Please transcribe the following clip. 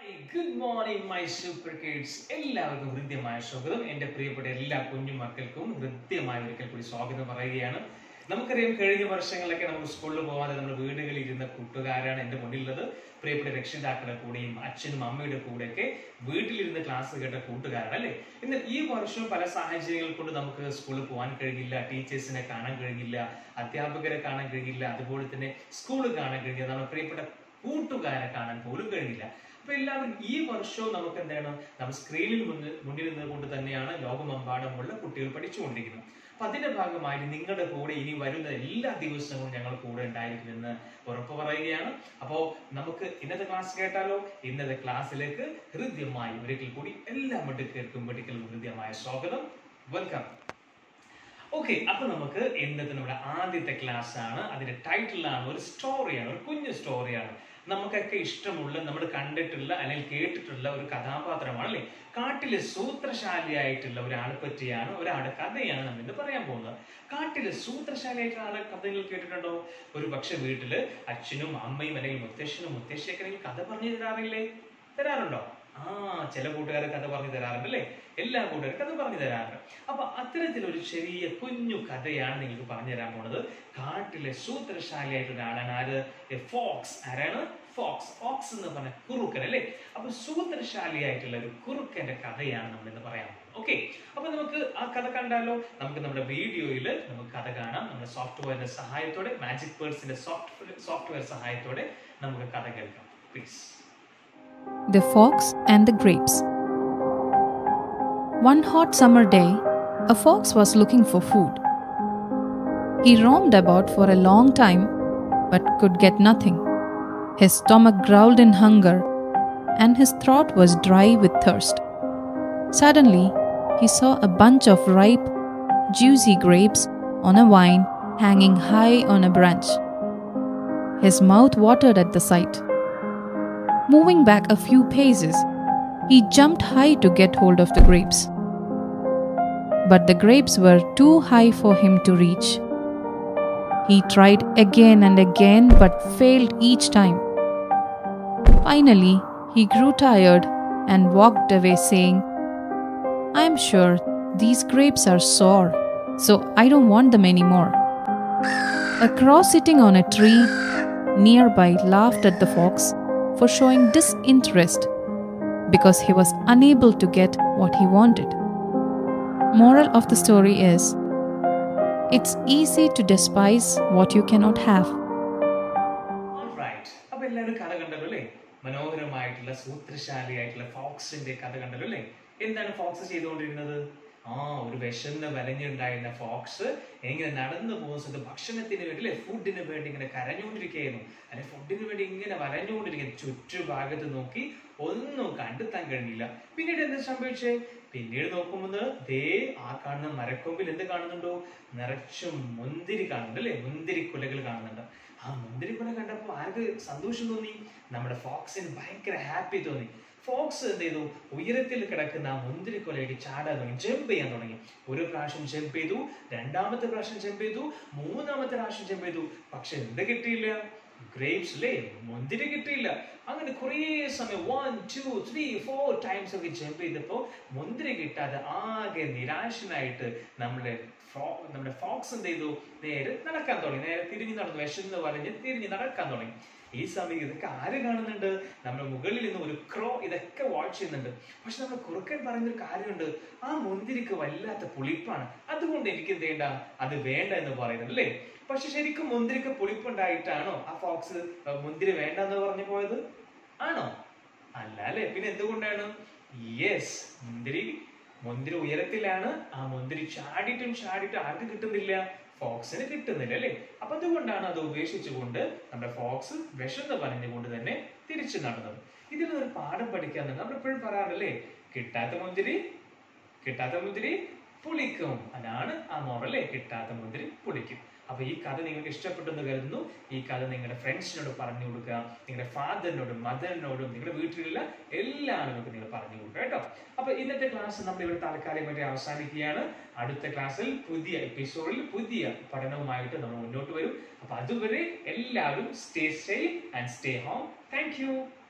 Hi good morning my super kids എല്ലാവർക്കും ഹൃദ്യമായ സ്വാഗതം എൻ്റെ പ്രിയപ്പെട്ട എല്ലാ കുഞ്ഞു മക്കൾക്കും ഹൃദ്യമായ ഒരിക്കൽ കൂടി സ്വാഗതം പറയുകയാണ് നമുക്കറിയാം കഴിഞ്ഞ വർഷങ്ങളിലൊക്കെ നമ്മൾ സ്കൂളിൽ പോകാതെ നമ്മൾ വീടുകളിൽ ഇരുന്ന കൂട്ടുകാരാണ് എൻ്റെ മുന്നിലുള്ളത് പ്രിയപ്പെട്ട രക്ഷിതാക്കളുടെ കൂടെയും അച്ഛനും അമ്മയുടെ കൂടെയൊക്കെ വീട്ടിലിരുന്ന് ക്ലാസ് കേട്ട കൂട്ടുകാരാണ് അല്ലേ എന്നാൽ ഈ വർഷം പല സാഹചര്യങ്ങൾ കൊണ്ട് നമുക്ക് സ്കൂളിൽ പോകാൻ കഴിഞ്ഞില്ല ടീച്ചേഴ്സിനെ കാണാൻ കഴിഞ്ഞില്ല അധ്യാപകരെ കാണാൻ കഴിഞ്ഞില്ല അതുപോലെ തന്നെ സ്കൂൾ കാണാൻ കഴിഞ്ഞില്ല നമ്മുടെ പ്രിയപ്പെട്ട കൂട്ടുകാരെ കാണാൻ പോലും കഴിഞ്ഞില്ല അപ്പൊ എല്ലാവരും ഈ വർഷവും നമുക്ക് എന്താണ് നമ്മൾ സ്ക്രീനിൽ മുന്നിൽ മുന്നിൽ നിന്നുകൊണ്ട് തന്നെയാണ് ലോകമെമ്പാടുമുള്ള കുട്ടികൾ പഠിച്ചുകൊണ്ടിരിക്കുന്നത് അപ്പൊ അതിന്റെ ഭാഗമായി നിങ്ങളുടെ കൂടെ ഇനി വരുന്ന എല്ലാ ദിവസവും ഞങ്ങൾ കൂടെ ഉണ്ടായിരിക്കുമെന്ന് ഉറപ്പ് പറയുകയാണ് അപ്പോ നമുക്ക് ഇന്നത്തെ ക്ലാസ് കേട്ടാലോ ഇന്നത്തെ ക്ലാസ്സിലേക്ക് ഹൃദ്യമായി ഒരിക്കൽ കൂടി എല്ലാ മിടുക്കർക്കും മെഡിക്കൽ ഹൃദ്യമായ സ്വാഗതം വെൽക്കം ഓക്കെ അപ്പൊ നമുക്ക് ഇന്നത്തെ നമ്മുടെ ആദ്യത്തെ ക്ലാസ് ആണ് അതിന്റെ ടൈറ്റിലാണ് ഒരു സ്റ്റോറിയാണ് ഒരു കുഞ്ഞു സ്റ്റോറിയാണ് നമുക്കൊക്കെ ഇഷ്ടമുള്ള നമ്മൾ കണ്ടിട്ടുള്ള അല്ലെങ്കിൽ കേട്ടിട്ടുള്ള ഒരു കഥാപാത്രമാണ് അല്ലേ കാട്ടിലെ സൂത്രശാലിയായിട്ടുള്ള ഒരാളെ പറ്റിയാണ് ഒരാളുടെ കഥയാണ് നമ്മൾ ഇന്ന് പറയാൻ പോകുന്നത് കാട്ടിലെ സൂത്രശാലിയായിട്ടുള്ള ആളെ കഥകൾ കേട്ടിട്ടുണ്ടോ ഒരു പക്ഷെ വീട്ടില് അച്ഛനും അമ്മയും അല്ലെങ്കിൽ മുത്തശ്ശനും മുത്തശ്ശിയൊക്കെ നിങ്ങൾക്ക് കഥ പറഞ്ഞു തരാറില്ലേ തരാറുണ്ടോ ആ ചില കൂട്ടുകാർ കഥ പറഞ്ഞു തരാറുണ്ട് അല്ലേ എല്ലാ കൂട്ടുകാരും കഥ പറഞ്ഞു തരാറുണ്ട് അപ്പൊ അത്തരത്തിലൊരു ചെറിയ കുഞ്ഞു കഥയാണ് നിങ്ങൾക്ക് പറഞ്ഞു തരാൻ പോണത് കാട്ടിലെ സൂത്രശാലിയായിട്ടുള്ള ഒരാളാണ് ആര് ഫോക്സ് ആരാണ് ഫോക്സ് ഫോക്സ് എന്ന് പറഞ്ഞ കുറുക്കൻ അല്ലേ അപ്പൊ സൂത്രശാലിയായിട്ടുള്ള ഒരു കുറുക്കന്റെ കഥയാണ് നമ്മൾ ഇന്ന് പറയാൻ ഓക്കെ അപ്പൊ നമുക്ക് ആ കഥ കണ്ടാലോ നമുക്ക് നമ്മുടെ വീഡിയോയിൽ നമുക്ക് കഥ കാണാം നമ്മുടെ സോഫ്റ്റ്വെയറിന്റെ സഹായത്തോടെ മാജിക് പേഴ്സിന്റെ സോഫ്റ്റ്വെയർ സോഫ്റ്റ്വെയർ സഹായത്തോടെ നമുക്ക് കഥ കേൾക്കാം please The Fox and the Grapes. One hot summer day, a fox was looking for food. He roamed about for a long time but could get nothing. His stomach growled in hunger and his throat was dry with thirst. Suddenly, he saw a bunch of ripe, juicy grapes on a vine hanging high on a branch. His mouth watered at the sight. Moving back a few paces, he jumped high to get hold of the grapes. But the grapes were too high for him to reach. He tried again and again but failed each time. Finally, he grew tired and walked away, saying, I am sure these grapes are sour, so I don't want them anymore. A crow sitting on a tree nearby laughed at the fox for showing disinterest because he was unable to get what he wanted. Moral of the story is it's easy to despise what you cannot have. Alright. അപ്പൊ എല്ലാവരും കഥ കണ്ടല്ലോ അല്ലേ മനോഹരമായിട്ടുള്ള സൂത്രശാലിയായിട്ടുള്ള ഫോക്സിന്റെ കഥ കണ്ടല്ലോ അല്ലേ എന്താണ് ഫോക്സ് ചെയ്തുകൊണ്ടിരുന്നത് ആ ഒരു വിശന്ന് വലഞ്ഞുണ്ടായിരുന്ന ഫോക്സ് ഇങ്ങനെ നടന്നു പോകുന്ന സമയത്ത് ഭക്ഷണത്തിന് വേണ്ടി അല്ലെ ഫുഡിന് വേണ്ടി ഇങ്ങനെ കരഞ്ഞുകൊണ്ടിരിക്കുകയായിരുന്നു അല്ലെ ഫുഡിന് വേണ്ടി ഇങ്ങനെ വരഞ്ഞുകൊണ്ടിരിക്കുന്നു ചുറ്റുഭാഗത്ത് നോക്കി ഒന്നും കണ്ടെത്താൻ കഴിഞ്ഞില്ല പിന്നീട് എന്താ സംഭവിച്ചേ പിന്നീട് നോക്കുമ്പോൾ ദേ ആ കാണുന്ന മരക്കൊമ്പിൽ എന്ത് കാണുന്നുണ്ടോ നിറച്ചും മുന്തിരി കാണുന്നുണ്ട് അല്ലെ മുന്തിരി കുലകൾ കാണുന്നുണ്ട് ആ മുന്തിരി കുല കണ്ടപ്പോൾ ആർക്ക് സന്തോഷം തോന്നി നമ്മുടെ ഫോക്സിന് ഭയങ്കര ഹാപ്പി തോന്നി ഫോക്സ് എന്ത് ചെയ്തു ഉയരത്തിൽ കിടക്കുന്ന ആ മുന്തിരിക്കൊലയിലേക്ക് ചാടാൻ തുടങ്ങി ജമ്പ് ചെയ്യാൻ തുടങ്ങി ഒരു പ്രാവശ്യം ജമ്പ് ചെയ്തു രണ്ടാമത്തെ പ്രാവശ്യം ജമ്പ് ചെയ്തു മൂന്നാമത്തെ പ്രാവശ്യം ജമ്പ് ചെയ്തു പക്ഷെ എന്ത് കിട്ടിയില്ല ഗ്രേപ്സ് അല്ലേ മുന്തിരി കിട്ടിയില്ല അങ്ങനെ കുറേ സമയം one two three four times ഒക്കെ ജമ്പ് ചെയ്തപ്പോ മുന്തിരി കിട്ടാതെ ആകെ നിരാശനായിട്ട് നമ്മുടെ ഫോ- നമ്മുടെ ഫോക്സ് എന്ത് ചെയ്തു നേരെ നടക്കാൻ തുടങ്ങി നേരെ തിരിഞ്ഞു നടന്നു വിശന്ന് പറഞ്ഞ് തിരിഞ്ഞ് നടക്കാൻ തുടങ്ങി ഈ സമയം ഇതൊക്കെ ആര് കാണുന്നുണ്ട് നമ്മുടെ മുകളിൽ നിന്ന് ഒരു ക്രോ ഇതൊക്കെ വാച്ച് ചെയ്യുന്നുണ്ട് പക്ഷെ നമ്മുടെ കുറുക്കൻ പറയുന്ന ഒരു കാര്യമുണ്ട് ആ മുന്തിരിക്ക് വല്ലാത്ത പുളിപ്പാണ് അതുകൊണ്ട് എനിക്ക് എന്ത് വേണ്ട അത് വേണ്ട എന്ന് പറയുന്നത് അല്ലേ പക്ഷെ ശരിക്കും മുന്തിരിക്ക് പുളിപ്പുണ്ടായിട്ടാണോ ആ ഫോക്സ് മുന്തിരി വേണ്ട എന്ന് പറഞ്ഞു പോയത് ആണോ അല്ല അല്ലേ പിന്നെ എന്തുകൊണ്ടാണ് യെസ് മുന്തിരി മുന്തിരി ഉയരത്തിലാണ് ആ മുന്തിരി ചാടിയിട്ടും ചാടിയിട്ടും ആർക്ക് കിട്ടുന്നില്ല ഫോക്സിന് കിട്ടുന്നില്ല അല്ലേ അപ്പൊ അതുകൊണ്ടാണ് അത് ഉപേക്ഷിച്ചുകൊണ്ട് നമ്മുടെ ഫോക്സ് വിശന്ന് പറഞ്ഞുകൊണ്ട് തന്നെ തിരിച്ചു നടന്നത് ഇതിൽ നിന്ന് ഒരു പാഠം പഠിക്കാൻ നമ്മൾ എപ്പോഴും പറയാറില്ലേ കിട്ടാത്ത മുന്തിരി കിട്ടാത്ത മുന്തിരി പുളിക്കും അതാണ് ആ മോറല്ലേ കിട്ടാത്ത മുന്തിരി പുളിക്കും അപ്പൊ ഈ കഥ നിങ്ങൾക്ക് ഇഷ്ടപ്പെട്ടെന്ന് കരുതുന്നു ഈ കഥ നിങ്ങളുടെ ഫ്രണ്ട്സിനോട് പറഞ്ഞു കൊടുക്കുക നിങ്ങളുടെ ഫാദറിനോടും മദറിനോടും നിങ്ങളുടെ വീട്ടിലുള്ള എല്ലാ ആളുകൾക്കും നിങ്ങൾ പറഞ്ഞു കൊടുക്കുക കേട്ടോ അപ്പൊ ഇന്നത്തെ ക്ലാസ് നമ്മൾ ഇവിടെ താൽക്കാലികമായിട്ട് അവസാനിക്കുകയാണ് അടുത്ത ക്ലാസ്സിൽ പുതിയ എപ്പിസോഡിൽ പുതിയ പഠനവുമായിട്ട് നമ്മൾ മുന്നോട്ട് വരും അപ്പൊ അതുവരെ എല്ലാവരും stay safe and stay home thank U